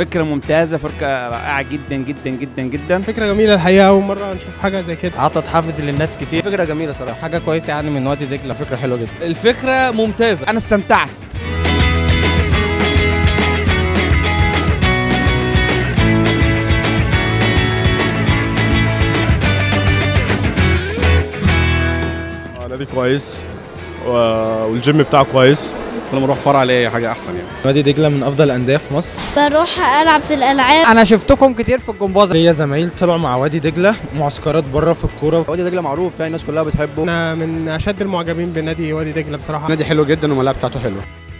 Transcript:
فكره ممتازه فكره رائعه جدا جدا جدا جدا فكره جميله الحقيقه اول مره نشوف حاجه زي كده عطت حافز للناس كتير فكره جميله صراحه حاجه كويسه يعني من وادي دجله فكره حلوه جدا الفكره ممتازه انا استمتعت نادي كويس والجيم بتاعه كويس كل ما اروح فرع الاقي حاجه احسن يعني وادي دجله من افضل الانديه في مصر بروح العب في الالعاب انا شفتكم كتير في الجمباز ليا زمايل طلعوا مع وادي دجله معسكرات بره في الكوره وادي دجله معروف يعني الناس كلها بتحبه انا من اشد المعجبين بنادي وادي دجله بصراحه نادي حلو جدا والملاعب بتاعته حلوه